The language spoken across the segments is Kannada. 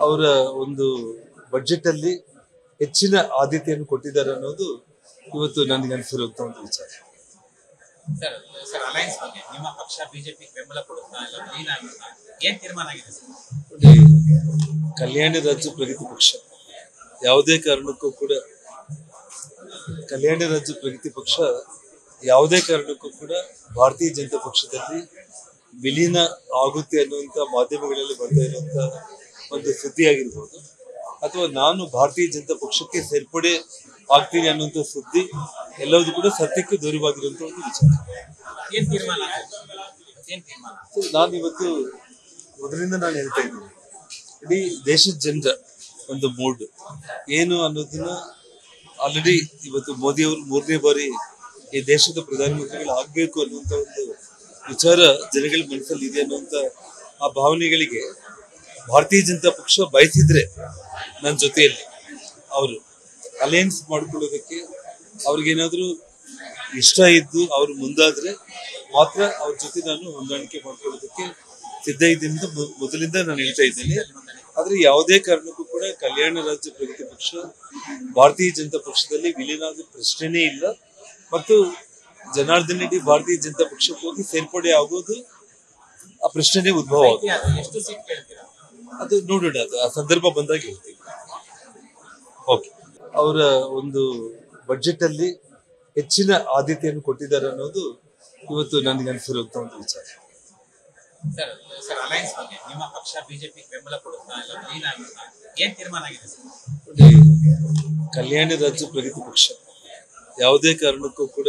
ಅವರ ಒಂದು ಬಜೆಟ್ ಅಲ್ಲಿ ಹೆಚ್ಚಿನ ಆದ್ಯತೆಯನ್ನು ಕೊಟ್ಟಿದ್ದಾರೆ ಅನ್ನೋದು ಇವತ್ತು ನನಗೆ ಅನಿಸಿರುವಂತ ಒಂದು ವಿಚಾರ ಸರ್ ಸರ್ ಅಲಯನ್ಸ್ ಬಗ್ಗೆ ನಿಮ್ಮ ಪಕ್ಷ ಬಿಜೆಪಿ ಬೆಂಬಲ ಕೊಡುತ್ತಾ ಇಲ್ಲ ಲೀನ್ ಆಗುತ್ತಾ ಏನ್ ತೀರ್ಮಾನ ಆಗಿದೆ ಸರ್ ನೋಡಿ ಕಲ್ಯಾಣ ರಾಜ್ಯ ಪ್ರಗತಿ ಪಕ್ಷ ಯಾವುದೇ ಕಾರಣಕ್ಕೂ ಕೂಡ ಕಲ್ಯಾಣ ರಾಜ್ಯ ಪ್ರಗತಿ ಪಕ್ಷ ಯಾವುದೇ ಕಾರಣಕ್ಕೂ ಕೂಡ ಭಾರತೀಯ ಜನತಾ ಪಕ್ಷದಲ್ಲಿ ವಿಲೀನ ಆಗುತ್ತೆ ಅನ್ನುವಂತ ಮಾಧ್ಯಮಗಳಲ್ಲಿ ಬರ್ತಾ ಇರುವಂತ ಒಂದು ಸುದ್ದಿ ಆಗಿರ್ಬೋದು ಅಥವಾ ನಾನು ಭಾರತೀಯ ಜನತಾ ಪಕ್ಷಕ್ಕೆ ಸೇರ್ಪಡೆ ಆಗ್ತೀನಿ ಅನ್ನುವಂತ ಸುದ್ದಿ ಎಲ್ಲವೂ ಕೂಡ ಸತ್ಯಕ್ಕೆ ದೂರವಾಗಿರುವಂತ ಒಂದು ವಿಚಾರ ಏನ್ ತೀರ್ಮಾನ ಆಗಿದೆ ಏನ್ ತೀರ್ಮಾನ ಸೊ ನಾನು ಇವತ್ತು ಮೊದಲಿಂದ ನಾನು ಹೇಳ್ತಾ ಇದ್ದೀನಿ ಇಡೀ ದೇಶದ ಜನರ ಒಂದು ಮೂಡ್ ಏನು ಅನ್ನೋದನ್ನ ಆಲ್ರೆಡಿ ಇವತ್ತು ಮೋದಿ ಅವರು ಮೂರನೇ ಬಾರಿ ಈ ದೇಶದ ಪ್ರಧಾನಮಂತ್ರಿಗಳು ಆಗ್ಬೇಕು ಅನ್ನುವಂತ ಒಂದು ವಿಚಾರ ಜನಗಳ ಮನಸ್ಸಲ್ಲಿ ಇದೆ ಅನ್ನುವಂತ ಆ ಭಾವನೆಗಳಿಗೆ ಭಾರತೀಯ ಜನತಾ ಪಕ್ಷ ಬಯಸಿದ್ರೆ ನನ್ನ ಜೊತೆಯಲ್ಲಿ ಅವರು ಅಲಯನ್ಸ್ ಮಾಡ್ಕೊಳ್ಳೋದಕ್ಕೆ ಅವ್ರಿಗೇನಾದ್ರೂ ಇಷ್ಟ ಇದ್ದು ಅವ್ರು ಮುಂದಾದ್ರೆ ಮಾತ್ರ ಅವ್ರ ಜೊತೆ ನಾನು ಹೊಂದಾಣಿಕೆ ಮಾಡ್ಕೊಳ್ಳೋದಕ್ಕೆ ಸಿದ್ಧ ಇದ್ದೀನಿ ಅಂತ ಮೊ- ಮೊದಲಿಂದ ನಾನು ಹೇಳ್ತಾ ಇದ್ದೇನೆ ಆದ್ರೆ ಯಾವುದೇ ಕಾರಣಕ್ಕೂ ಕೂಡ ಕಲ್ಯಾಣ ರಾಜ್ಯ ಪ್ರಗತಿ ಪಕ್ಷ ಭಾರತೀಯ ಜನತಾ ಪಕ್ಷದಲ್ಲಿ ವಿಲೀನ ಆಗೋ ಪ್ರಶ್ನೆನೇ ಇಲ್ಲ ಮತ್ತು ಜನಾರ್ದನ್ ರೆಡ್ಡಿ ಭಾರತೀಯ ಜನತಾ ಪಕ್ಷಕ್ಕೆ ಹೋಗಿ ಸೇರ್ಪಡೆ ಆಗೋದು ಆ ಪ್ರಶ್ನೆನೇ ಉದ್ಭವ ಆಗುತ್ತೆ ಅದು ಎಷ್ಟು ಸೀಟ್ ಕೇಳ್ತೀರಾ ಅದು ನೋಡೋಣ ಅದು ಆ ಸಂದರ್ಭ ಬಂದಾಗ ಹೇಳ್ತೀವಿ ಓಕೆ ಅವರ ಒಂದು ಬಜೆಟ್ ಅಲ್ಲಿ ಹೆಚ್ಚಿನ ಆದ್ಯತೆಯನ್ನು ಕೊಟ್ಟಿದ್ದಾರೆ ಅನ್ನೋದು ಇವತ್ತು ನನಗೆ ಅನಿಸಿರುವಂತ ಒಂದು ವಿಚಾರ ಸರ್ ಸರ್ ಅಲಯನ್ಸ್ ಬಗ್ಗೆ ನಿಮ್ಮ ಪಕ್ಷ ಬಿಜೆಪಿ ಬೆಂಬಲ ಕೊಡುತ್ತಾ ಇಲ್ಲ ಲೀನ್ ಆಗುತ್ತಾ ಏನ್ ತೀರ್ಮಾನ ಆಗಿದೆ ಸರ್ ನೋಡಿ ಕಲ್ಯಾಣ ರಾಜ್ಯ ಪ್ರಗತಿ ಪಕ್ಷ ಯಾವುದೇ ಕಾರಣಕ್ಕೂ ಕೂಡ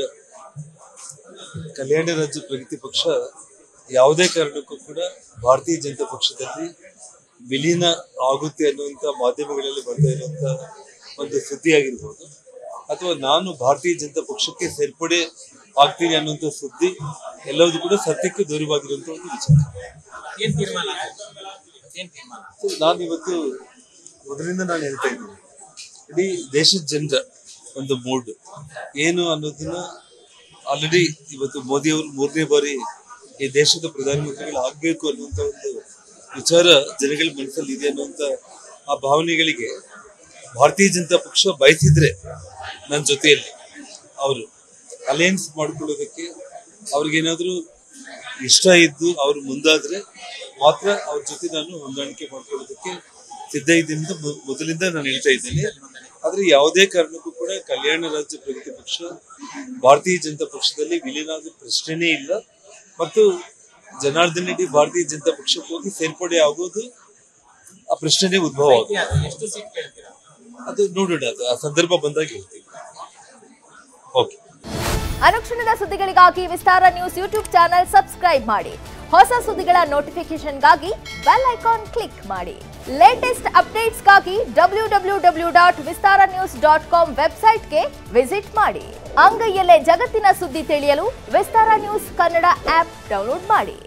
ಕಲ್ಯಾಣ ರಾಜ್ಯ ಪ್ರಗತಿ ಪಕ್ಷ ಯಾವುದೇ ಕಾರಣಕ್ಕೂ ಕೂಡ ಭಾರತೀಯ ಜನತಾ ಪಕ್ಷದಲ್ಲಿ ವಿಲೀನ ಆಗುತ್ತೆ ಅನ್ನುವಂತ ಮಾಧ್ಯಮಗಳಲ್ಲಿ ಬರ್ತಾ ಇರುವಂತ ಒಂದು ಸುದ್ದಿ ಆಗಿರ್ಬೋದು ಅಥವಾ ನಾನು ಭಾರತೀಯ ಜನತಾ ಪಕ್ಷಕ್ಕೆ ಸೇರ್ಪಡೆ ಆಗ್ತೀನಿ ಅನ್ನುವಂತ ಸುದ್ದಿ ಎಲ್ಲವೂ ಕೂಡ ಸತ್ಯಕ್ಕೆ ದೂರವಾಗಿರುವಂತ ಒಂದು ವಿಚಾರ ಏನ್ ತೀರ್ಮಾನ ಆಗಿದೆ ಏನ್ ತೀರ್ಮಾನ ಸೊ ನಾನು ಇವತ್ತು ಮೊದಲಿಂದ ನಾನು ಹೇಳ್ತಾ ಇದ್ದೀನಿ ಇಡೀ ದೇಶದ ಜನರ ಒಂದು ಮೂಡ್ ಏನು ಅನ್ನೋದನ್ನ ಆಲ್ರೆಡಿ ಇವತ್ತು ಮೋದಿ ಅವರು ಮೂರನೇ ಬಾರಿ ಈ ದೇಶದ ಪ್ರಧಾನಮಂತ್ರಿಗಳು ಆಗ್ಬೇಕು ಅನ್ನುವಂತ ಒಂದು ವಿಚಾರ ಜನಗಳ ಮನಸ್ಸಲ್ಲಿ ಇದೆ ಅನ್ನುವಂತ ಆ ಭಾವನೆಗಳಿಗೆ ಭಾರತೀಯ ಜನತಾ ಪಕ್ಷ ಬಯಸಿದ್ರೆ ನನ್ನ ಜೊತೆಯಲ್ಲಿ ಅವರು ಅಲಯನ್ಸ್ ಮಾಡ್ಕೊಳ್ಳೋದಕ್ಕೆ ಅವ್ರಿಗೇನಾದ್ರೂ ಇಷ್ಟ ಇದ್ದು ಅವ್ರು ಮುಂದಾದ್ರೆ ಮಾತ್ರ ಅವ್ರ ಜೊತೆ ನಾನು ಹೊಂದಾಣಿಕೆ ಮಾಡ್ಕೊಳ್ಳೋದಕ್ಕೆ ಸಿದ್ಧ ಇದ್ದೀನಿ ಅಂತ ಮೊ- ಮೊದಲಿಂದ ನಾನು ಹೇಳ್ತಾ ಇದ್ದೇನೆ ಆದ್ರೆ ಯಾವುದೇ ಕಾರಣಕ್ಕೂ ಕೂಡ ಕಲ್ಯಾಣ ರಾಜ್ಯ ಪ್ರಗತಿ ಪಕ್ಷ ಭಾರತೀಯ ಜನತಾ ಪಕ್ಷದಲ್ಲಿ ವಿಲೀನ ಆಗೋ ಪ್ರಶ್ನೆನೇ ಇಲ್ಲ ಮತ್ತು ಜನಾರ್ದನ್ ರೆಡ್ಡಿ ಭಾರತೀಯ ಜನತಾ ಪಕ್ಷಕ್ಕೆ ಹೋಗಿ ಸೇರ್ಪಡೆ ಆಗೋದು ಆ ಪ್ರಶ್ನೆನೇ ಉದ್ಭವ ಆಗುತ್ತೆ ಅದು ಎಷ್ಟು ಸೀಟ್ ಕೇಳ್ತೀರಾ ಅದು ನೋಡೋಣ ಅದು ಆ ಸಂದರ್ಭ ಬಂದಾಗ ಹೇಳ್ತೀವಿ ಓಕೆ ಅನುಕ್ಷಣದ ಸುದ್ದಿಗಳಿಗಾಗಿ Vistara news YouTube channel subscribe ಮಾಡಿ ಹೊಸ ಸುದ್ದಿಗಳ ನೋಟಿಫಿಕೇಶನ್ಗಾಗಿ ಬೆಲ್ ಐಕಾನ್ ಕ್ಲಿಕ್ ಮಾಡಿ ಲೇಟೆಸ್ಟ್ ಅಪ್ಡೇಟ್ಸ್ಗಾಗಿ W W W dot Vistara news dot com ವೆಬ್ಸೈಟ್ಗೆ ವಿಸಿಟ್ ಮಾಡಿ ಅಂಗೈಯಲ್ಲೇ ಜಗತ್ತಿನ ಸುದ್ದಿ ತಿಳಿಯಲು Vistara news Kannada app download ಮಾಡಿ